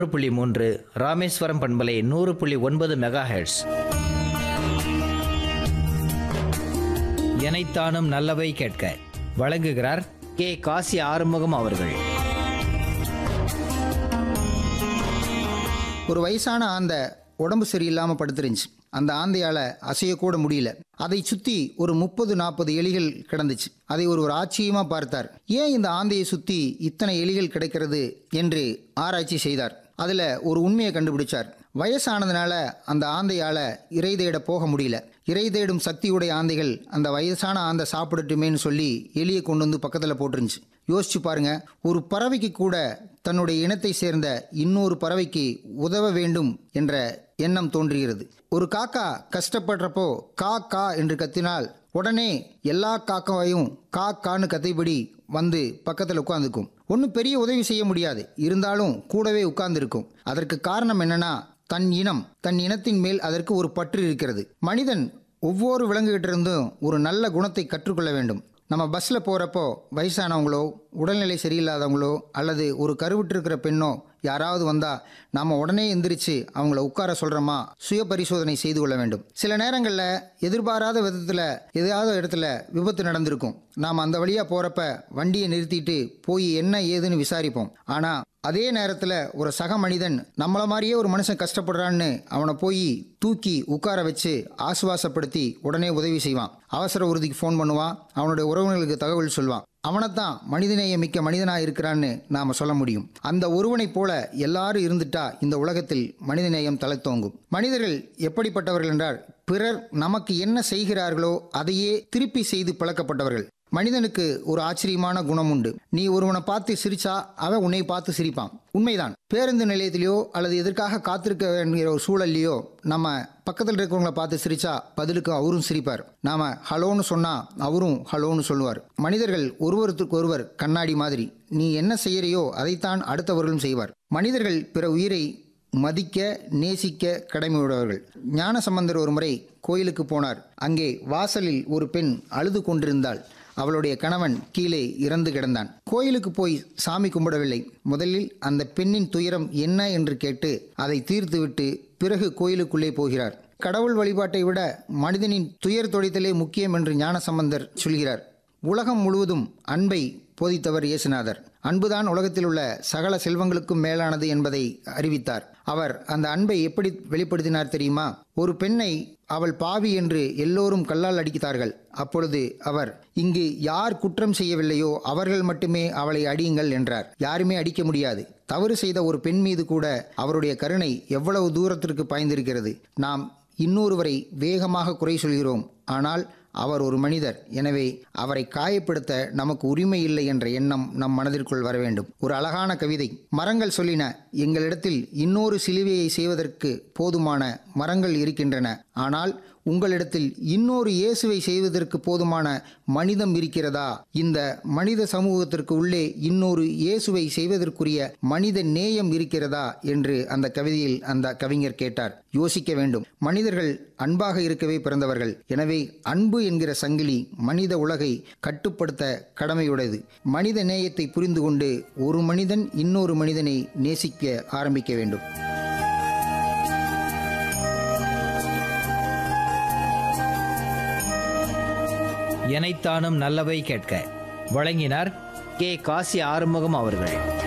புள்ளி மூன்று ராமேஸ்வரம் பண்பலை நூறு புள்ளி ஒன்பது மெகா ஹெர்ட்ஸ் எனைத்தானும் நல்லவை கேட்க வழங்குகிறார் கே காசி ஆறுமுகம் அவர்கள் ஒரு வயசான ஆந்தை உடம்பு சரியில்லாமல் படுத்துருந்துச்சு அந்த ஆந்தையால அசையக்கூட முடியல அதை சுத்தி ஒரு முப்பது நாற்பது எலிகள் கிடந்துச்சு அதை ஒரு ஒரு ஆச்சரியமா பார்த்தார் ஏன் இந்த ஆந்தையை சுத்தி இத்தனை எலிகள் கிடைக்கிறது என்று ஆராய்ச்சி செய்தார் அதுல ஒரு உண்மையை கண்டுபிடிச்சார் வயசானதுனால அந்த ஆந்தையால இறை தேட போக முடியல இறை தேடும் சக்தியுடைய ஆந்தைகள் அந்த வயசான ஆந்தை சாப்பிடட்டுமேன்னு சொல்லி எலியை கொண்டு வந்து பக்கத்தில் போட்டுருந்துச்சு யோசிச்சு பாருங்க ஒரு பறவைக்கு கூட தன்னுடைய இனத்தை சேர்ந்த இன்னொரு பறவைக்கு உதவ வேண்டும் என்ற எண்ணம் தோன்றுகிறது ஒரு காக்கா கஷ்டப்படுறப்போ கா கா என்று கத்தினால் உடனே எல்லா காக்காவையும் கா கான்னு கத்திபடி வந்து பக்கத்தில் உட்காந்துக்கும் ஒன்றும் பெரிய உதவி செய்ய முடியாது இருந்தாலும் கூடவே உட்கார்ந்திருக்கும் அதற்கு காரணம் என்னன்னா தன் இனம் தன் இனத்தின் மேல் அதற்கு ஒரு பற்று இருக்கிறது மனிதன் ஒவ்வொரு விலங்குகிட்ட இருந்தும் ஒரு நல்ல குணத்தை கற்றுக்கொள்ள வேண்டும் நம்ம பஸ்ஸில் போகிறப்போ வயசானவங்களோ உடல்நிலை சரியில்லாதவங்களோ அல்லது ஒரு கருவுற்றிருக்கிற பெண்ணோ யாராவது வந்தால் நாம் உடனே எந்திரிச்சு அவங்கள உட்கார சொல்கிறோமா சுய பரிசோதனை செய்து கொள்ள வேண்டும் சில நேரங்களில் எதிர்பாராத விதத்தில் ஏதாவது இடத்துல விபத்து நடந்திருக்கும் நாம் அந்த வழியாக போகிறப்ப வண்டியை நிறுத்திட்டு போய் என்ன ஏதுன்னு விசாரிப்போம் ஆனால் அதே நேரத்தில் ஒரு சக மனிதன் நம்மள மாதிரியே ஒரு மனுஷன் கஷ்டப்படுறான்னு அவனை போய் தூக்கி உட்கார வச்சு ஆசுவாசப்படுத்தி உடனே உதவி செய்வான் அவசர உறுதிக்கு ஃபோன் பண்ணுவான் அவனுடைய உறவினர்களுக்கு தகவல் சொல்வான் அவனைத்தான் மனிதநேய மிக்க மனிதனா இருக்கிறான்னு நாம சொல்ல முடியும் அந்த ஒருவனைப் போல எல்லாரும் இருந்துட்டா இந்த உலகத்தில் மனிதநேயம் தலைத்தோங்கும் மனிதர்கள் எப்படிப்பட்டவர்கள் என்றால் பிறர் நமக்கு என்ன செய்கிறார்களோ அதையே திருப்பி செய்து பழக்கப்பட்டவர்கள் மனிதனுக்கு ஒரு ஆச்சரியமான குணம் உண்டு நீ ஒருவனை பார்த்து சிரிச்சா அவன் உன்னை பார்த்து சிரிப்பான் உண்மைதான் பேருந்து நிலையத்திலேயோ அல்லது எதற்காக காத்திருக்க வேண்டிய ஒரு சூழல்லையோ நம்ம பக்கத்தில் இருக்கிறவங்கள பார்த்து சிரிச்சா பதிலுக்கு அவரும் சிரிப்பார் நாம ஹலோன்னு சொன்னா அவரும் ஹலோன்னு சொல்லுவார் மனிதர்கள் ஒருவருக்கு ஒருவர் கண்ணாடி மாதிரி நீ என்ன செய்யறியோ அதைத்தான் அடுத்தவர்களும் செய்வார் மனிதர்கள் பிற உயிரை மதிக்க நேசிக்க கடமையுடையவர்கள் ஞானசம்பந்தர் ஒரு முறை கோயிலுக்கு போனார் அங்கே வாசலில் ஒரு பெண் அழுது கொண்டிருந்தாள் அவளுடைய கணவன் கீழே இறந்து கிடந்தான் கோயிலுக்கு போய் சாமி கும்பிடவில்லை முதலில் அந்த பெண்ணின் துயரம் என்ன என்று கேட்டு அதை தீர்த்துவிட்டு பிறகு கோயிலுக்குள்ளே போகிறார் கடவுள் வழிபாட்டை விட மனிதனின் துயர் தொடைத்தலே முக்கியம் என்று ஞானசம்பந்தர் சொல்கிறார் உலகம் முழுவதும் அன்பை போதித்தவர் இயேசுநாதர் அன்புதான் உலகத்தில் உள்ள சகல செல்வங்களுக்கும் மேலானது என்பதை அறிவித்தார் அவர் அந்த அன்பை எப்படி வெளிப்படுத்தினார் தெரியுமா ஒரு பெண்ணை அவள் பாவி என்று எல்லோரும் கல்லால் அடித்தார்கள் அப்பொழுது அவர் இங்கு யார் குற்றம் செய்யவில்லையோ அவர்கள் மட்டுமே அவளை அடியுங்கள் என்றார் யாருமே அடிக்க முடியாது தவறு செய்த ஒரு பெண் மீது கூட அவருடைய கருணை எவ்வளவு தூரத்திற்கு பாய்ந்திருக்கிறது நாம் இன்னொருவரை வேகமாக குறை சொல்கிறோம் ஆனால் அவர் ஒரு மனிதர் எனவே அவரை காயப்படுத்த நமக்கு உரிமை இல்லை என்ற எண்ணம் நம் மனதிற்குள் வர வேண்டும் ஒரு அழகான கவிதை மரங்கள் சொல்லின எங்களிடத்தில் இன்னொரு சிலுவையை செய்வதற்கு போதுமான மரங்கள் இருக்கின்றன ஆனால் உங்களிடத்தில் இன்னொரு இயேசுவை செய்வதற்கு போதுமான மனிதம் இருக்கிறதா இந்த மனித சமூகத்திற்கு உள்ளே இன்னொரு இயேசுவை செய்வதற்குரிய மனித நேயம் இருக்கிறதா என்று அந்த கவிதையில் அந்த கவிஞர் கேட்டார் யோசிக்க வேண்டும் மனிதர்கள் அன்பாக இருக்கவே பிறந்தவர்கள் எனவே அன்பு என்கிற சங்கிலி மனித உலகை கட்டுப்படுத்த கடமையுடையது மனித நேயத்தை புரிந்து கொண்டு ஒரு மனிதன் இன்னொரு மனிதனை நேசிக்க ஆரம்பிக்க வேண்டும் எனைத்தானும் நல்லவை கேட்க வழங்கினார் கே காசி ஆறுமுகம் அவர்கள்